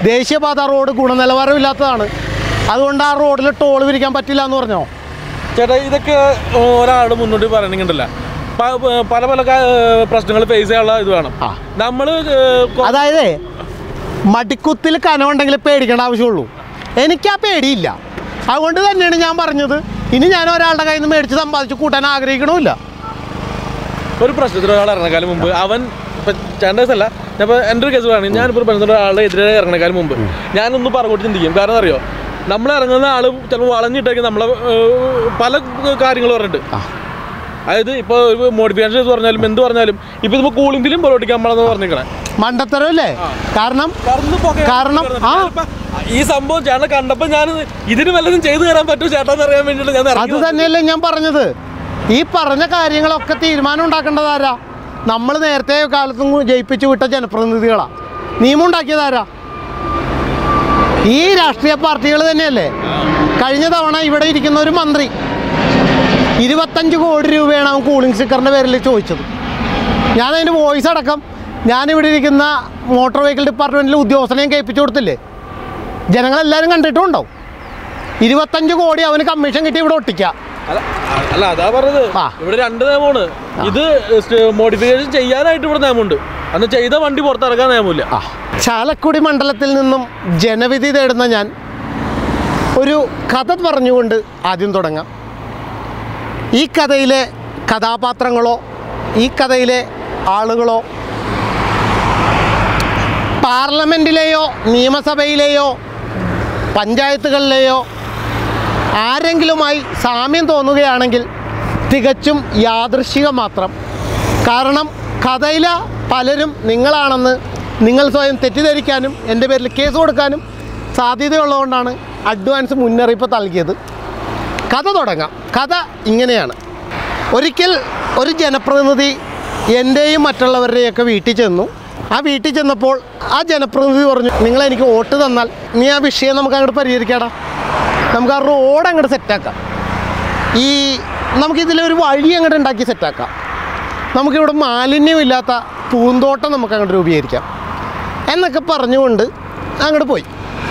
ദേശീയപാത റോഡ് ഗുണനിലവാരമില്ലാത്തതാണ് അതുകൊണ്ട് ആ റോഡിൽ ടോൾ പിരിക്കാൻ പറ്റില്ല എന്ന് പറഞ്ഞോ ചേട്ടാ ഇതൊക്കെ ഒരാൾ മുന്നോട്ട് പറയണമെങ്കിണ്ടല്ല പല പല പ്രശ്നങ്ങൾ ഫേസ് ചെയ്യാനുള്ള ഇത് വേണം ആ. നമ്മൾ അതായത് മടിക്കുത്തിൽ കനമുണ്ടെങ്കിൽ പേടിക്കേണ്ട ആവശ്യമുള്ളൂ എനിക്ക് ആ പേടിയില്ല അതുകൊണ്ട് തന്നെയാണ് ഞാൻ പറഞ്ഞത് ഇനി ഞാൻ ഒരാളുടെ കയ്യിൽ നിന്ന് മേടിച്ച് സമ്പാദിച്ച് കൂട്ടാൻ ആഗ്രഹിക്കണമില്ല ഒരു പ്രശ്നത്തിന് ഒരാൾ ഇറങ്ങണക്കാലം മുമ്പ് അവൻ ഇപ്പൊ ചേണ്ടേഴ്സല്ല ഞാൻ എൻ്റെ ഒരു കേസ് പറയുകയാണെങ്കിൽ ഞാനിപ്പോൾ ഒരു ബന്ധപ്പെട്ട ഒരാളുടെ എതിരെ ഇറങ്ങണക്കാലം മുമ്പ് ഞാനൊന്ന് പറഞ്ഞോട്ട് ചിന്തിക്കും കാരണം അറിയോ നമ്മൾ ഇറങ്ങുന്ന ആൾ ചിലപ്പോൾ വളഞ്ഞിട്ടേക്ക് നമ്മളെ ഏഹ്, പല കാര്യങ്ങൾ പറഞ്ഞിട്ട് അതായത് ഇപ്പോൾ ഒരു മോഡിഫിക്കേഷൻ ചെയ്ത് പറഞ്ഞാലും എന്ത് പറഞ്ഞാലും ഇപ്പോൾ ഇതിപ്പോൾ കൂളിംഗ് ഫിലിം പൊറോട്ടിക്കാൻ നമ്മളെന്ന് പറഞ്ഞിരിക്കണേ മണ്ടത്തരമല്ലേ കാരണം കാരണം ആ ഈ സംഭവം ചേട്ടൻ കണ്ടപ്പോൾ ഞാൻ ഇതിന് വല്ലതും ചെയ്തു തരാൻ പറ്റുമോ ചേട്ടാന്ന് അറിയാൻ വേണ്ടിയിട്ട് ഞാൻ അത് ഇറങ്ങി തന്നെയല്ലേ ഞാൻ പറഞ്ഞത് ഈ പറഞ്ഞ കാര്യങ്ങളൊക്കെ തീരുമാനം ഉണ്ടാക്കേണ്ടതാരാ നമ്മൾ നേരത്തെ കാലത്തും ജയിപ്പിച്ചു വിട്ട ജനപ്രതിനിധികളാ നിയമം ഉണ്ടാക്കിയതാരാ ഈ രാഷ്ട്രീയ പാർട്ടികൾ തന്നെയല്ലേ കഴിഞ്ഞ തവണ ഇവിടെ ഇരിക്കുന്ന ഒരു മന്ത്രി ഇരുപത്തഞ്ച് കോടി രൂപയാണ് അവൻ കൂളിംഗ് സ്റ്റിക്കറിൻ്റെ പേരിൽ ചോദിച്ചത് ഞാനതിൻ്റെ വോയിസ് അടക്കം ഞാനിവിടെ ഇരിക്കുന്ന മോട്ടോർ വെഹിക്കിൾ ഡിപ്പാർട്ട്മെൻറ്റിലെ ഉദ്യോഗസ്ഥനെയും കേൾപ്പിച്ചു കൊടുത്തില്ലേ ജനങ്ങളെല്ലാവരും കണ്ടിട്ടുണ്ടാവും ഇരുപത്തഞ്ച് കോടി അവന് കമ്മീഷൻ കിട്ടി ഇവിടെ ഒട്ടിക്കുക അല്ല അ- അല്ല അതാ പറഞ്ഞത് ആ. ഇവിടെ രണ്ട് നിയമമാണ് ഇത് മോഡിഫിക്കേഷൻ ചെയ്യാനായിട്ട് ഇവിടെ നിയമമുണ്ട് അന്ന് ചെയ്ത വണ്ടി പുറത്തിറക്കാൻ നിയമമില്ല ആ ചാലക്കുടി മണ്ഡലത്തിൽ നിന്നും ജനവിധി തേടുന്ന ഞാൻ ഒരു കഥ പറഞ്ഞുകൊണ്ട് ആദ്യം തുടങ്ങാം ഈ കഥയിലെ കഥാപാത്രങ്ങളോ ഈ കഥയിലെ ആളുകളോ പാർലമെൻറ്റിലെയോ നിയമസഭയിലെയോ പഞ്ചായത്തുകളിലെയോ ആരെങ്കിലുമായി സാമ്യം തോന്നുകയാണെങ്കിൽ തികച്ചും യാദൃശികം മാത്രം കാരണം കഥയിലെ പലരും നിങ്ങളാണെന്ന് നിങ്ങൾ സ്വയം തെറ്റിദ്ധരിക്കാനും എൻ്റെ പേരിൽ കേസ് കൊടുക്കാനും സാധ്യതയുള്ളതുകൊണ്ടാണ് അഡ്വാൻസ് മുന്നറിയിപ്പ് നൽകിയത് കഥ തുടങ്ങാം കഥ ഇങ്ങനെയാണ് ഒരിക്കൽ ഒരു ജനപ്രതിനിധി എൻ്റെയും മറ്റുള്ളവരുടെയൊക്കെ വീട്ടിൽ ചെന്നു ആ വീട്ടിൽ ചെന്നപ്പോൾ ആ ജനപ്രതിനിധി പറഞ്ഞു നിങ്ങൾ എനിക്ക് വോട്ട് തന്നാൽ നീ ആ വിഷയം നമുക്ക് അങ്ങോട്ട് പരിഹരിക്കാടാ നമുക്ക് ആ റോഡ് അങ്ങോട്ട് സെറ്റാക്കാം ഈ നമുക്കിതിലൊരു വഴി അങ്ങോട്ട് ഉണ്ടാക്കി സെറ്റാക്കാം നമുക്കിവിടെ മാലിന്യമില്ലാത്ത പൂന്തോട്ടം നമുക്ക് അങ്ങോട്ട് രൂപീകരിക്കാം എന്നൊക്കെ പറഞ്ഞുകൊണ്ട് അങ്ങോട്ട് പോയി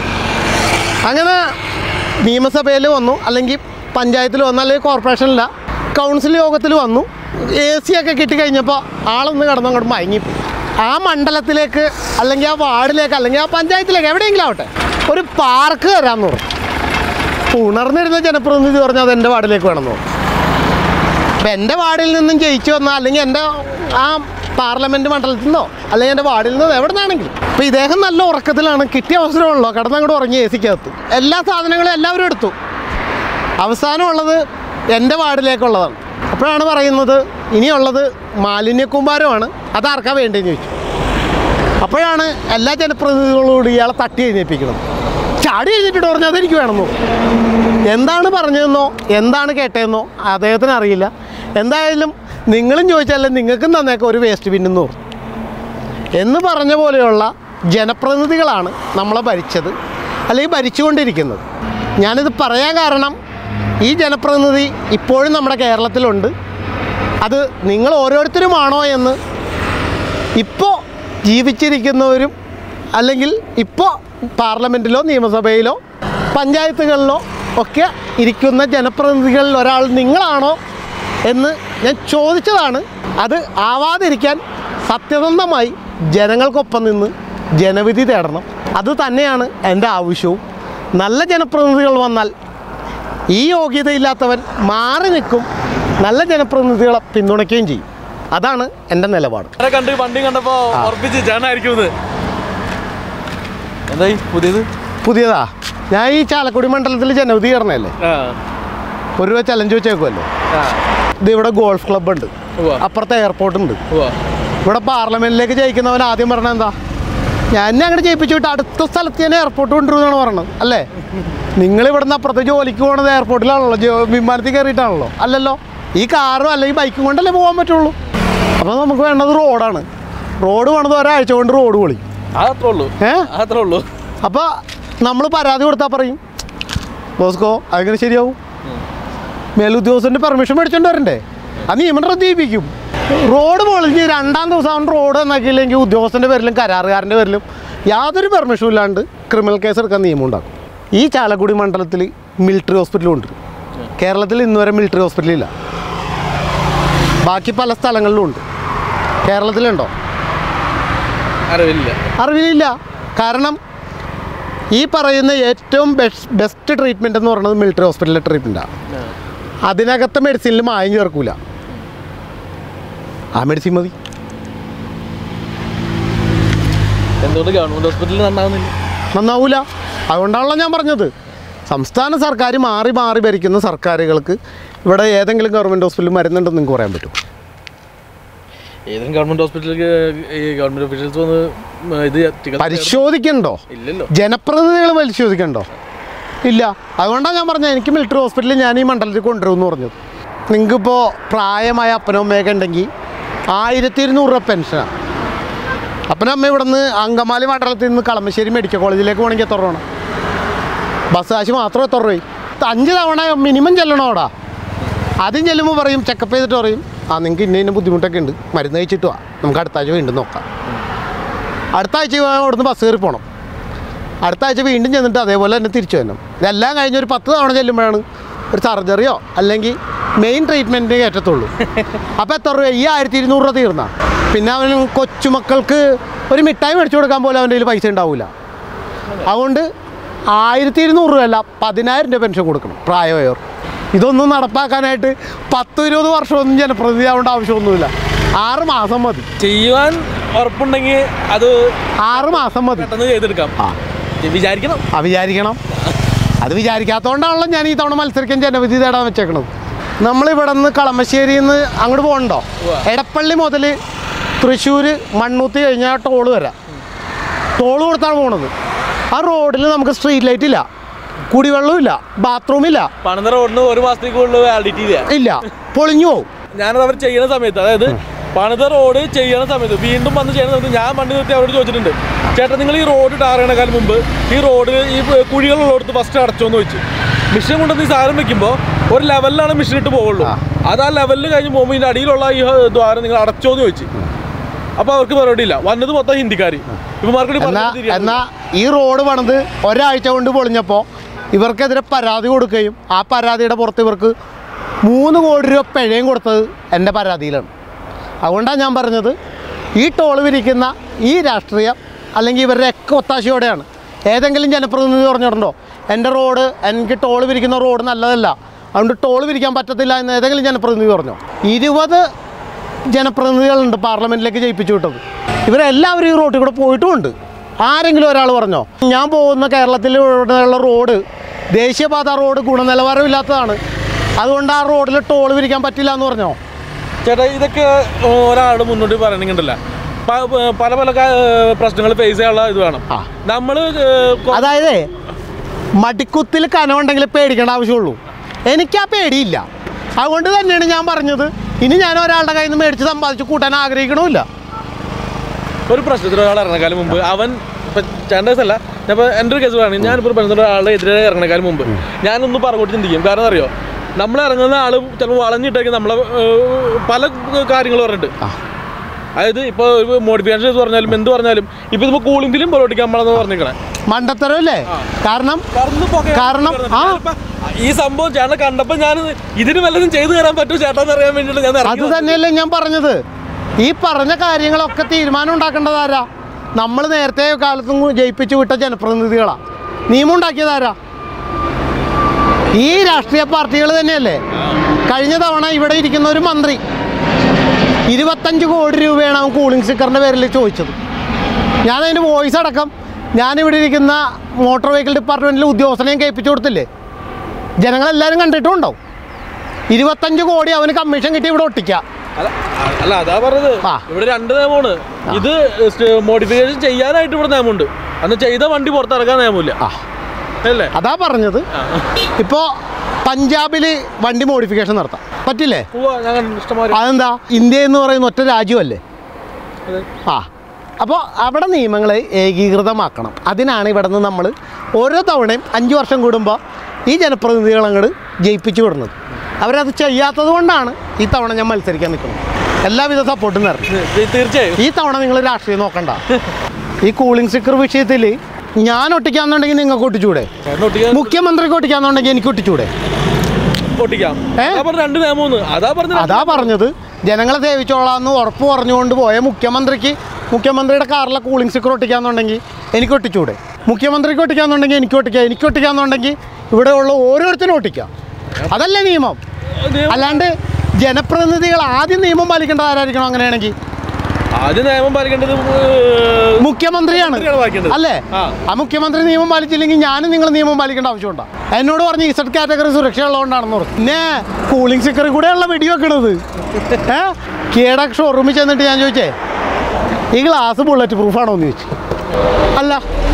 അങ്ങനെ നിയമസഭയിൽ വന്നു അല്ലെങ്കിൽ പഞ്ചായത്തിൽ വന്നു അല്ലെങ്കിൽ കോർപ്പറേഷനില്ല കൗൺസിൽ യോഗത്തിൽ വന്നു എ സി ഒക്കെ കിട്ടിക്കഴിഞ്ഞപ്പോൾ ആളൊന്ന് കിടന്ന് അങ്ങോട്ട് മയങ്ങി ആ മണ്ഡലത്തിലേക്ക് അല്ലെങ്കിൽ ആ വാർഡിലേക്ക് അല്ലെങ്കിൽ ആ പഞ്ചായത്തിലേക്ക് എവിടെയെങ്കിലും ആവട്ടെ ഒരു പാർക്ക് തരാമെന്ന് പറഞ്ഞു അപ്പോൾ ഉണർന്നിരുന്ന ജനപ്രതിനിധി പറഞ്ഞു അത് എൻ്റെ വാർഡിലേക്ക് വേണമെന്ന് പറഞ്ഞു അപ്പം എൻ്റെ വാർഡിൽ നിന്നും ജയിച്ചു വന്ന അല്ലെങ്കിൽ എൻ്റെ ആ പാർലമെൻറ്റ് മണ്ഡലത്തിൽ നിന്നോ അല്ലെങ്കിൽ എൻ്റെ വാർഡിൽ നിന്നോ എവിടെ നിന്നാണെങ്കിലും അപ്പോൾ ഇദ്ദേഹം നല്ല ഉറക്കത്തിലാണ് കിട്ടിയ അവസരമുള്ളൂ കിടന്നങ്ങോട്ട് ഉറങ്ങി എ സിക്കകത്ത് എല്ലാ സാധനങ്ങളും എല്ലാവരും എടുത്തു അവസാനമുള്ളത് എൻ്റെ വാർഡിലേക്കുള്ളതാണ് അപ്പോഴാണ് പറയുന്നത് ഇനിയുള്ളത് മാലിന്യക്കൂമ്പാരമാണ് അതാർക്കാ വേണ്ടതെന്ന് ചോദിച്ചു അപ്പോഴാണ് എല്ലാ ജനപ്രതിനിധികളോട് ഇയാളെ തട്ടി എഴുന്നേൽപ്പിക്കുന്നത് ചാടി എഴുന്നേറ്റിട്ട് പറഞ്ഞു അതെനിക്ക് വേണമെന്നോ എന്താണ് പറഞ്ഞതെന്നോ എന്താണ് കേട്ടതെന്നോ അദ്ദേഹത്തിന് അറിയില്ല എന്തായാലും നിങ്ങളും ചോദിച്ചാലും നിങ്ങൾക്കും തന്നേക്കാം ഒരു വേസ്റ്റ് ബിന്നെന്ന് പറഞ്ഞു എന്ന് പറഞ്ഞ പോലെയുള്ള ജനപ്രതിനിധികളാണ് നമ്മളെ ഭരിച്ചത് അല്ലെങ്കിൽ ഭരിച്ചുകൊണ്ടിരിക്കുന്നത് ഞാനിത് പറയാൻ കാരണം ഈ ജനപ്രതിനിധി ഇപ്പോഴും നമ്മുടെ കേരളത്തിലുണ്ട് അത് നിങ്ങൾ ഓരോരുത്തരുമാണോ എന്ന് ഇപ്പോൾ ജീവിച്ചിരിക്കുന്നവരും അല്ലെങ്കിൽ ഇപ്പോൾ പാർലമെൻറ്റിലോ നിയമസഭയിലോ പഞ്ചായത്തുകളിലോ ഒക്കെ ഇരിക്കുന്ന ജനപ്രതിനിധികളിൽ ഒരാൾ നിങ്ങളാണോ എന്ന് ഞാൻ ചോദിച്ചതാണ് അത് ആവാതിരിക്കാൻ സത്യസന്ധമായി ജനങ്ങൾക്കൊപ്പം നിന്ന് ജനവിധി തേടണം അത് തന്നെയാണ് എൻ്റെ ആവശ്യവും നല്ല ജനപ്രതിനിധികൾ വന്നാൽ ഈ യോഗ്യതയില്ലാത്തവൻ മാറി നിൽക്കും നല്ല ജനപ്രതിനിധികളെ പിന്തുണയ്ക്കുകയും ചെയ്യും അതാണ് എൻ്റെ നിലപാട് ചേട്ടനെ കണ്ട് വണ്ടി കണ്ടപ്പോ ഉറപ്പിച്ച് ചേട്ടനായിരിക്കും ഇത് എന്തായി പുതിയത് പുതിയതാ ഞാൻ ഈ ചാലക്കുടി മണ്ഡലത്തിൽ ജനവിധി കയറണല്ലേ ആ ഒരു രൂപ ചലഞ്ച് വെച്ചേക്കുമല്ലോ ആ ഇത് ഇവിടെ ഗോൾഫ് ക്ലബ്ബ് ഉണ്ട് ഉവ്വ. അപ്പുറത്തെ എയർപോർട്ട് ഉണ്ട് ഉവ്വ. ഇവിടെ പാർലമെന്റിലേക്ക് ജയിക്കുന്നവൻ ആദ്യം പറഞ്ഞ എന്താ ഞാൻ എന്നെ അങ്ങോട്ട് ജയിപ്പിച്ചു വിട്ട് അടുത്ത സ്ഥലത്ത് തന്നെ എയർപോർട്ട് കൊണ്ടുവരുമെന്നാണ് പറഞ്ഞത് അല്ലേ നിങ്ങൾ ഇവിടുന്ന് അപ്പുറത്തെ ജോലിക്ക് പോകുന്നത് എയർപോർട്ടിലാണല്ലോ ജോ വിമാനത്തിൽ കയറിയിട്ടാണല്ലോ അല്ലല്ലോ ഈ കാറും അല്ലെങ്കിൽ ബൈക്കും കൊണ്ടല്ലേ പോകാൻ പറ്റുള്ളൂ അപ്പോൾ നമുക്ക് വേണ്ടത് റോഡാണ് റോഡ് പണിത് ഒരാഴ്ച കൊണ്ട് റോഡ് പൊളി അതത്രേ ഉള്ളൂ ഏ അതത്രേ ഉള്ളൂ അപ്പോൾ നമ്മൾ പരാതി കൊടുത്താൽ പറയും ബോസ്കോ അതെങ്ങനെ ശരിയാവും മേലുദ്യോഗസ്ഥൻ്റെ പെർമിഷൻ മേടിച്ചോണ്ട് വരണ്ടേ അത് നിയമം റദ്ദീപിക്കും റോഡ് പൊളിഞ്ഞ് രണ്ടാം ദിവസം അവൻ റോഡ് നന്നാക്കിയില്ലെങ്കിൽ ഉദ്യോഗസ്ഥൻ്റെ പേരിലും കരാറുകാരൻ്റെ പേരിലും യാതൊരു പെർമിഷനും ഇല്ലാണ്ട് ക്രിമിനൽ കേസ് എടുക്കാൻ നിയമം ഉണ്ടാക്കും ഈ ചാലക്കുടി മണ്ഡലത്തിൽ മിലിറ്ററി ഹോസ്പിറ്റലും ഉണ്ട് കേരളത്തിൽ ഇന്നുവരെ മിലിറ്ററി ഹോസ്പിറ്റലില്ല ബാക്കി പല സ്ഥലങ്ങളിലും ഉണ്ട് കേരളത്തിലുണ്ടോ അറിവില്ല അറിവില്ല കാരണം ഈ പറയുന്ന ഏറ്റവും ബെസ്റ്റ് ബെസ്റ്റ് ട്രീറ്റ്മെൻറ്റ് എന്ന് പറയുന്നത് മിലിറ്ററി ഹോസ്പിറ്റലിലെ ട്രീറ്റ്മെൻറ്റാണ് അതിനകത്തെ മെഡിസിനിൽ മായം ചേർക്കൂല ആ മെഡിസിൻ മതി എന്തുകൊണ്ട് ഗവൺമെന്റ് ഹോസ്പിറ്റലിൽ നന്നാവുന്നില്ല നന്നാവൂല അതുകൊണ്ടാണല്ലോ ഞാൻ പറഞ്ഞത് സംസ്ഥാന സർക്കാർ മാറി മാറി ഭരിക്കുന്ന സർക്കാരുകൾക്ക് ഇവിടെ ഏതെങ്കിലും ഗവൺമെൻറ് ഹോസ്പിറ്റലിൽ മരുന്നുണ്ടെന്ന് നിങ്ങൾക്ക് പറയാൻ പറ്റും ഏതെങ്കിലും ഗവൺമെന്റ് ഹോസ്പിറ്റലിലേക്ക് ഈ ഗവൺമെന്റ് ഒഫീഷ്യൽസ് വന്ന് ഉം, ഇത് ചികിത്സ പരിശോധിക്കണ്ടോ ഇല്ലല്ലോ ജനപ്രതിനിധികൾ പരിശോധിക്കണ്ടോ ഇല്ല അതുകൊണ്ടാണ് ഞാൻ പറഞ്ഞത് എനിക്ക് മിലിറ്ററി ഹോസ്പിറ്റലിൽ ഞാൻ ഈ മണ്ഡലത്തിൽ കൊണ്ടുവരുമെന്ന് പറഞ്ഞത് നിങ്ങൾക്കിപ്പോൾ പ്രായമായ അപ്പനോ അമ്മയൊക്കെ ഉണ്ടെങ്കിൽ ആയിരത്തി ഇരുന്നൂറ് രൂപ പെൻഷനാണ് അപ്പനും അമ്മ ഇവിടെ നിന്ന് അങ്കമാലി മണ്ഡലത്തിൽ നിന്ന് കളമശ്ശേരി മെഡിക്കൽ കോളേജിലേക്ക് പോകണമെങ്കിൽ എത്ര രൂപ ബസ് കാശ് മാത്രം എത്ര രൂപ അഞ്ച് തവണ മിനിമം ചെല്ലണം അവിടെ ആദ്യം ചെല്ലുമ്പോൾ പറയും ചെക്കപ്പ് ചെയ്തിട്ട് പറയും ആ നിങ്ങൾക്ക് ഇന്ന ഇന്ന ബുദ്ധിമുട്ടൊക്കെ ഉണ്ട് മരുന്ന് കഴിച്ചിട്ട് വാ നമുക്ക് അടുത്ത ആഴ്ച വീണ്ടും നോക്കാം അടുത്ത ആഴ്ച അവിടുന്ന് ബസ് കയറി പോകണം അടുത്ത ആഴ്ച വീണ്ടും ചെന്നിട്ട് അതേപോലെ തന്നെ തിരിച്ചു വരണം ഇതെല്ലാം കഴിഞ്ഞ് ഒരു പത്ത് തവണ ചെല്ലുമ്പോഴാണ് ഒരു സർജറിയോ അല്ലെങ്കിൽ മെയിൻ ട്രീറ്റ്മെൻറ്റ് കയറ്റത്തുള്ളൂ അപ്പോൾ എത്ര രൂപ ഈ ആയിരത്തി ഇരുന്നൂറ് രൂപ തീർന്ന പിന്നെ അവന് കൊച്ചുമക്കൾക്ക് ഒരു മിഠായി മേടിച്ചു കൊടുക്കാൻ പോലും അവൻ്റെ കയ്യിൽ പൈസ ഉണ്ടാവില്ല അതുകൊണ്ട് ആയിരത്തി ഇരുന്നൂറ് രൂപ അല്ല പതിനായിരം രൂപ പെൻഷൻ കൊടുക്കണം പ്രായമായവർ ഇതൊന്നും നടപ്പാക്കാനായിട്ട് പത്ത് ഇരുപത് വർഷമൊന്നും ജനപ്രതിനിധി ആവേണ്ട ആവശ്യമൊന്നുമില്ല ആറ് മാസം മതി ചെയ്യുവാൻ ഉറപ്പുണ്ടെങ്കിൽ അത് ആറ് മാസം മതി പെട്ടെന്ന് ചെയ്തെടുക്കാം ആ വിചാരിക്കണം ആ വിചാരിക്കണം അത് വിചാരിക്കാത്തതുകൊണ്ടാണല്ലോ ഞാൻ ഈ തവണ മത്സരിക്കാൻ ജനവിധി തേടാൻ വെച്ചേക്കണത് നമ്മളിവിടെ നിന്ന് കളമശ്ശേരിയിൽ നിന്ന് അങ്ങോട്ട് പോകണ്ടോ ഉവ്വ. എടപ്പള്ളി മുതൽ തൃശ്ശൂർ മണ്ണൂത്തി കഴിഞ്ഞാൽ ടോള് വരാം ടോള് കൊടുത്താണ് പോണത് ആ റോഡിൽ നമുക്ക് സ്ട്രീറ്റ് ലൈറ്റ് ഇല്ല കുടിവെള്ളമില്ല ബാത്റൂമില്ല പണിത റോഡിന് ഒരു മാസത്തേക്ക് കൂടുതൽ വാലിഡിറ്റി ഇല്ല ഇല്ല പൊളിഞ്ഞു പോകും ഞാനത് അവർ ചെയ്യുന്ന സമയത്ത് അതായത് പണിത റോഡ് ചെയ്യണ സമയത്ത് വീണ്ടും വന്ന് ചെയ്യുന്ന സമയത്ത് ഞാൻ വണ്ടി നിർത്തി അവരോട് ചോദിച്ചിട്ടുണ്ട് ചേട്ടാ നിങ്ങൾ ഈ റോഡ് ടാർ ചെയ്യണക്കാലം മുമ്പ് ഈ റോഡ് ഈ കുഴികളുള്ളടത്ത് ഫസ്റ്റ് അടച്ചോന്ന് ചോദിച്ചു മിഷൻ കൊണ്ടുവന്ന് ഈ സാധനം വെക്കുമ്പോൾ ഒരു ലെവലിലാണ് മിഷൻ ഇട്ട് പോവുള്ളൂ അത് ആ ലെവലിൽ കഴിഞ്ഞ് പോകുമ്പോൾ ഇതിൻ്റെ അടിയിലുള്ള ഈ ദ്വാരം നിങ്ങൾ അടച്ചോന്ന് ചോദിച്ചു അപ്പോൾ അവർക്ക് മറുപടി ഇല്ല വന്നത് മൊത്തം ഹിന്ദിക്കാർ ഇപ്പൊ മാർക്കറ്റ് എന്നാ എന്നാ ഈ റോഡ് പണിത് ഒരാഴ്ച കൊണ്ട് പൊളിഞ്ഞപ്പോൾ ഇവർക്കെതിരെ പരാതി കൊടുക്കുകയും ആ പരാതിയുടെ പുറത്ത് ഇവർക്ക് മൂന്ന് കോടി രൂപ പിഴയും കൊടുത്തത് എൻ്റെ പരാതിയിലാണ് അതുകൊണ്ടാണ് ഞാൻ പറഞ്ഞത് ഈ ടോൾ വിരിക്കുന്ന ഈ രാഷ്ട്രീയം അല്ലെങ്കിൽ ഇവരുടെ ഒക്കെ ഒത്താശയോടെയാണ് ഏതെങ്കിലും ജനപ്രതിനിധി പറഞ്ഞിട്ടുണ്ടോ എൻ്റെ റോഡ് എനിക്ക് ടോൾ വിരിക്കുന്ന റോഡ് നല്ലതല്ല അതുകൊണ്ട് ടോൾ വിരിക്കാൻ പറ്റത്തില്ല എന്ന് ഏതെങ്കിലും ജനപ്രതിനിധി പറഞ്ഞോ ഇരുപത് ജനപ്രതിനിധികളുണ്ട് പാർലമെൻറ്റിലേക്ക് ജയിപ്പിച്ചു വിട്ടത് ഇവരെല്ലാവരും ഈ റോട്ടിൽ കൂടെ പോയിട്ടുമുണ്ട് ആരെങ്കിലും ഒരാൾ പറഞ്ഞോ ഞാൻ പോകുന്ന കേരളത്തിലുള്ള റോഡ് ദേശീയപാത റോഡ് ഗുണനിലവാരമില്ലാത്തതാണ് അതുകൊണ്ട് ആ റോഡിൽ ടോൾ വിരിക്കാൻ പറ്റില്ല എന്ന് പറഞ്ഞോ ചേട്ടാ ഇതൊക്കെ ഒരാൾ മുന്നോട്ട് പറയണമെങ്കിണ്ടല്ല പല പല പ്രശ്നങ്ങൾ ഫേസ് ചെയ്യാനുള്ള ഇത് വേണം ആ. നമ്മൾ അതായത് മടിക്കുത്തിൽ കനമുണ്ടെങ്കിൽ പേടിക്കേണ്ട ആവശ്യമുള്ളൂ എനിക്ക് ആ പേടിയില്ല അതുകൊണ്ട് തന്നെയാണ് ഞാൻ പറഞ്ഞത് ഇനി ഞാൻ ഒരാളുടെ കയ്യിൽ നിന്ന് മേടിച്ച് സമ്പാദിച്ച് കൂട്ടാൻ ആഗ്രഹിക്കണമില്ല ഒരു പ്രശ്നത്തിൽ ഒരാൾ ഇറങ്ങക്കാലം മുമ്പ് അവൻ ഇപ്പൊ ചേണ്ടേഴ്സ് അല്ല ഞാൻ ഇപ്പൊ എൻ്റെ ഒരു കേസ് പറയുകയാണെങ്കിൽ ഞാനിപ്പോൾ ബന്ധപ്പെട്ട ഒരാളുടെ എതിരെ ഇറങ്ങണക്കാലം മുമ്പ് ഞാനൊന്ന് പറഞ്ഞോട്ട് ചിന്തിക്കും കാരണം അറിയോ നമ്മൾ ഇറങ്ങുന്ന ആൾ ചിലപ്പോൾ വളഞ്ഞിട്ടേക്ക് നമ്മളെ ഏഹ്, പല കാര്യങ്ങൾ പറഞ്ഞിട്ട് അതായത് ഇപ്പോൾ ഒരു മോഡിഫിക്കേഷൻ ചെയ്ത് പറഞ്ഞാലും എന്ത് പറഞ്ഞാലും ഇപ്പൊ ഇതിപ്പോ കൂളിംഗ് ഫിലിം പൊറോട്ടിക്കാൻ നമ്മളെന്ന് പറഞ്ഞിരിക്കണേ മണ്ടത്തരമല്ലേ കാരണം കറന്ന് പുകയാണ് കാരണം, ആ. ഞാനിപ്പോ ഈ സംഭവം ചേട്ടൻ കണ്ടപ്പോൾ ഞാൻ ഇതിന് വല്ലതും ചെയ്തു തരാൻ പറ്റുമോ ചേട്ടാന്ന് അറിയാൻ വേണ്ടിയിട്ട് ഞാൻ അത് ഇറങ്ങി തന്നെയല്ലേ ഞാൻ പറഞ്ഞത് ഈ പറഞ്ഞ കാര്യങ്ങളൊക്കെ തീരുമാനം ഉണ്ടാക്കേണ്ടതാരാ നമ്മൾ നേരത്തെ കാലത്തും ജയിപ്പിച്ചു വിട്ട ജനപ്രതിനിധികളാ നിയമം ഉണ്ടാക്കിയതാരാ ഈ രാഷ്ട്രീയ പാർട്ടികൾ തന്നെയല്ലേ കഴിഞ്ഞ തവണ ഇവിടെ ഇരിക്കുന്ന ഒരു മന്ത്രി ഇരുപത്തഞ്ച് കോടി രൂപയാണ് അവൻ കൂളിംഗ് സ്റ്റിക്കറിൻ്റെ പേരിൽ ചോദിച്ചത് ഞാനതിൻ്റെ വോയിസ് അടക്കം ഞാനിവിടെ ഇരിക്കുന്ന മോട്ടോർ വെഹിക്കിൾ ഡിപ്പാർട്ട്മെൻറ്റിലെ ഉദ്യോഗസ്ഥനെയും കേൾപ്പിച്ചു കൊടുത്തില്ലേ ജനങ്ങളെല്ലാവരും കണ്ടിട്ടുണ്ടാവും ഇരുപത്തഞ്ച് കോടി അവന് കമ്മീഷൻ കിട്ടി ഇവിടെ ഒട്ടിക്കുക അല്ല അ- അല്ല അതാ പറഞ്ഞത് ആ. ഇവിടെ രണ്ട് നിയമമാണ് ഇത് മോഡിഫിക്കേഷൻ ചെയ്യാനായിട്ട് ഇവിടെ നിയമമുണ്ട് അന്ന് ചെയ്ത വണ്ടി പുറത്തിറക്കാൻ നിയമമില്ല ആ അല്ലേ അതാ പറഞ്ഞത് ആ. ഇപ്പോൾ പഞ്ചാബിൽ വണ്ടി മോഡിഫിക്കേഷൻ നടത്താം പറ്റില്ലേ ഉവ്വ, ഞാൻ കണ്ടിട്ടുണ്ട് ഇഷ്ടംമാതിരി. അതെന്താ ഇന്ത്യ എന്ന് പറയുന്ന ഒറ്റ രാജ്യമല്ലേ അതെ. ആ അപ്പോൾ അവിടെ നിയമങ്ങളെ ഏകീകൃതമാക്കണം അതിനാണ് ഇവിടെ നിന്ന് നമ്മൾ ഓരോ തവണയും അഞ്ച് വർഷം കൂടുമ്പോൾ ഈ ജനപ്രതിനിധികൾ അങ്ങോട്ട് ജയിപ്പിച്ചു വിടുന്നത് അവരത് ചെയ്യാത്തത് കൊണ്ടാണ് ഈ തവണ ഞാൻ മത്സരിക്കാൻ നിൽക്കുന്നത് എല്ലാവിധ സപ്പോർട്ടും നേരം ഇത് തീർച്ചയായും ഈ തവണ നിങ്ങൾ രാഷ്ട്രീയം നോക്കണ്ട ഈ കൂളിംഗ് സ്റ്റിക്കർ വിഷയത്തിൽ ഞാൻ ഒട്ടിക്കാന്നുണ്ടെങ്കിൽ നിങ്ങൾക്ക് ഒട്ടിച്ചൂടെ ചേട്ടൻ ഒട്ടിക്കാൻ മുഖ്യമന്ത്രിക്ക് ഒട്ടിക്കാന്നുണ്ടെങ്കിൽ എനിക്ക് ഒട്ടിച്ചൂടെ ഒട്ടിക്കാം ഏ? അതാ പറഞ്ഞ രണ്ട് നിയമമൊന്ന് അതാ പറഞ്ഞ അതാ പറഞ്ഞത് ജനങ്ങളെ സേവിച്ചോളാന്ന് ഉറപ്പ് പറഞ്ഞുകൊണ്ട് പോയ മുഖ്യമന്ത്രിക്ക് മുഖ്യമന്ത്രിയുടെ കാറിലെ കൂളിംഗ് സ്റ്റിക്കർ ഒട്ടിക്കാന്നുണ്ടെങ്കിൽ എനിക്ക് ഒട്ടിച്ചൂടെ മുഖ്യമന്ത്രിക്ക് ഒട്ടിക്കാന്നുണ്ടെങ്കിൽ എനിക്ക് ഒട്ടിക്കാം എനിക്ക് ഒട്ടിക്കാന്നുണ്ടെങ്കിൽ ഇവിടെ ഉള്ള ഓരോരുത്തരും ഒട്ടിക്കാം അതല്ലേ നിയമം അല്ലാണ്ട് ജനപ്രതിനിധികൾ ആദ്യം നിയമം പാലിക്കേണ്ടത് ആരായിരിക്കണം അങ്ങനെയാണെങ്കിൽ ആദ്യം നിയമം പാലിക്കേണ്ടത് മുഖ്യമന്ത്രിയാണ് മുഖ്യമന്ത്രിയാണ് പാലിക്കേണ്ടത്. അല്ലേ ആ. ആ മുഖ്യമന്ത്രി നിയമം പാലിച്ചില്ലെങ്കിൽ ഞാനും നിങ്ങൾ നിയമം പാലിക്കേണ്ട ആവശ്യമുണ്ടോ എന്നോട് പറഞ്ഞ് ഇസഡ് കാറ്റഗറി സുരക്ഷ ഉള്ളതുകൊണ്ടാണെന്ന് പറഞ്ഞു പിന്നെ കൂളിംഗ് സ്റ്റിക്കറിൽ കൂടെയുള്ള വെടി വെക്കണത് ഏ കേട ഷോറൂമിൽ ചെന്നിട്ട് ഞാൻ ചോദിച്ചേ ഈ ഗ്ലാസ് ബുള്ളറ്റ് പ്രൂഫാണോ എന്ന് ചോദിച്ചു അല്ല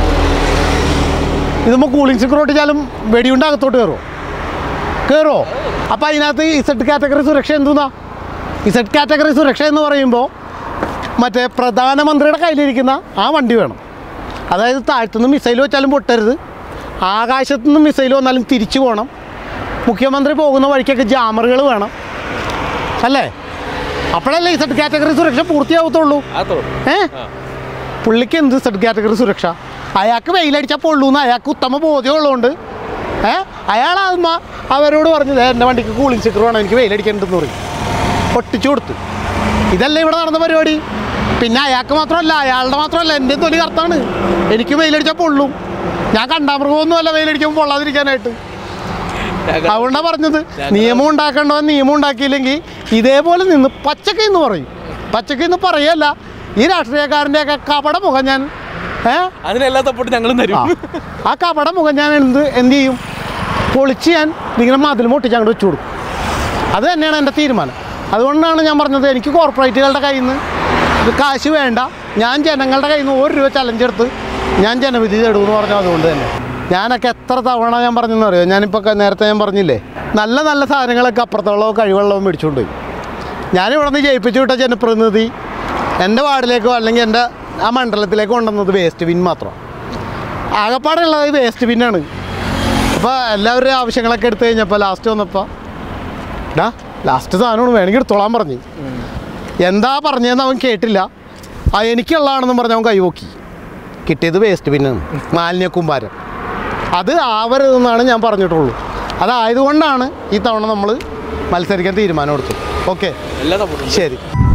ഇതുമ്പോൾ കൂളിംഗ് സ്റ്റിക്കർ ഒട്ടിച്ചാലും വെടിയുണ്ട് അകത്തോട്ട് കയറുമോ കയറുമോ അപ്പോൾ അതിനകത്ത് ഇസഡ് കാറ്റഗറി സുരക്ഷ എന്തുന്നാ ഇസഡ് കാറ്റഗറി സുരക്ഷ എന്ന് പറയുമ്പോൾ മറ്റേ പ്രധാനമന്ത്രിയുടെ കയ്യിലിരിക്കുന്ന ആ വണ്ടി വേണം അതായത് താഴ്ത്തുനിന്ന് മിസൈൽ വെച്ചാലും പൊട്ടരുത് ആകാശത്തു നിന്ന് മിസൈൽ വന്നാലും തിരിച്ചു പോകണം മുഖ്യമന്ത്രി പോകുന്ന വഴിക്കൊക്കെ ജാമറുകൾ വേണം അല്ലേ അപ്പോഴല്ലേ ഈ സെഡ് കാറ്റഗറി സുരക്ഷ പൂർത്തിയാവത്തുള്ളൂ അത്രേ ഏ പുള്ളിക്ക് എന്ത് സെഡ് കാറ്റഗറി സുരക്ഷ അയാൾക്ക് വെയിലടിച്ചാൽ പൊള്ളൂന്ന് അയാൾക്ക് ഉത്തമ ബോധ്യമുള്ളതുകൊണ്ട് ഏ അയാൾ ആത്മ അവരോട് പറഞ്ഞു "ദേ, എൻ്റെ വണ്ടിക്ക് കൂളിംഗ് സ്റ്റിക്കർ വേണം എനിക്ക് വെയിലടിക്കണ്ടെന്ന് പറയും ഒട്ടിച്ചു കൊടുത്തു ഇതല്ലേ ഇവിടെ നടന്ന പരിപാടി പിന്നെ അയാൾക്ക് മാത്രമല്ല അയാളുടെ മാത്രമല്ല എൻ്റെ തൊലി കറുത്താണ് എനിക്ക് വെയിലടിച്ചാൽ പൊള്ളും ഞാൻ കണ്ടാമൃഗമൊന്നുമല്ല വെയിലടിക്കുമ്പോൾ പൊള്ളാതിരിക്കാനായിട്ട് അതുകൊണ്ടാണ് പറഞ്ഞത് നിയമം ഉണ്ടാക്കേണ്ടവൻ നിയമം ഉണ്ടാക്കിയില്ലെങ്കിൽ ഇതേപോലെ നിന്ന് പച്ചക്കൈ എന്ന് പറയും പച്ചക്കൈ എന്ന് പറയല്ല ഈ രാഷ്ട്രീയക്കാരൻ്റെയൊക്കെ കപട മുഖം ഞാൻ ഏ അതിനെല്ലാ സപ്പോർട്ട് ഞങ്ങളും ആ തരും ആ കപട മുഖം ഞാൻ എന്ത് എന്ത് ചെയ്യും പൊളിച്ച് ഞാൻ ഇങ്ങനെ മതിൽ മുട്ടിച്ച് അങ്ങോട്ട് വെച്ചു കൊടുക്കും അത് തന്നെയാണ് എൻ്റെ തീരുമാനം അതുകൊണ്ടാണ് ഞാൻ പറഞ്ഞത് എനിക്ക് കോർപ്പറേറ്റുകളുടെ കയ്യിൽ നിന്ന് ഇത് കാശ് വേണ്ട ഞാൻ ജനങ്ങളുടെ കയ്യിൽ നിന്ന് ഒരു രൂപ ചലഞ്ച് എടുത്ത് ഞാൻ ജനവിധി തേടുമെന്ന് പറഞ്ഞു അതുകൊണ്ട് തന്നെ ഞാനൊക്കെ എത്ര തവണ ഞാൻ പറഞ്ഞെന്ന് അറിയോ ഞാനിപ്പോൾ ക- നേരത്തെ ഞാൻ പറഞ്ഞില്ലേ നല്ല നല്ല സാധനങ്ങളൊക്കെ അപ്പുറത്തുള്ളവോ കഴിവുള്ളവോ മേടിച്ചുകൊണ്ട് പോയി ഞാനിവിടെ നിന്ന് ജയിപ്പിച്ചു വിട്ട ജനപ്രതിനിധി എൻ്റെ വാർഡിലേക്കോ അല്ലെങ്കിൽ എൻ്റെ ആ മണ്ഡലത്തിലേക്കോ കൊണ്ടുവന്നത് വേസ്റ്റ് ബിൻ മാത്രം ആകപ്പാടുള്ളത് വേസ്റ്റ് ബിന്നാണ് അപ്പോൾ എല്ലാവരുടെയും ആവശ്യങ്ങളൊക്കെ എടുത്തു കഴിഞ്ഞപ്പോൾ ലാസ്റ്റ് വന്നപ്പോൾ ഡാ ലാസ്റ്റ് സാധനമാണ് വേണമെങ്കിൽ എടുത്തോളാൻ പറഞ്ഞു എന്താ പറഞ്ഞതെന്ന് അവൻ കേട്ടില്ല ആ എനിക്കുള്ളതാണെന്നും പറഞ്ഞ് അവൻ കൈവോക്കി കിട്ടിയത് വേസ്റ്റ് ബിന്നാണ് മാലിന്യ കുമ്പാരം അത് ആവരുതെന്നാണ് ഞാൻ പറഞ്ഞിട്ടുള്ളൂ അതായതുകൊണ്ടാണ് ഈ തവണ നമ്മൾ മത്സരിക്കാൻ തീരുമാനം എടുത്തത് ഓക്കെ എല്ലാ സപ്പോർട്ടും ശരി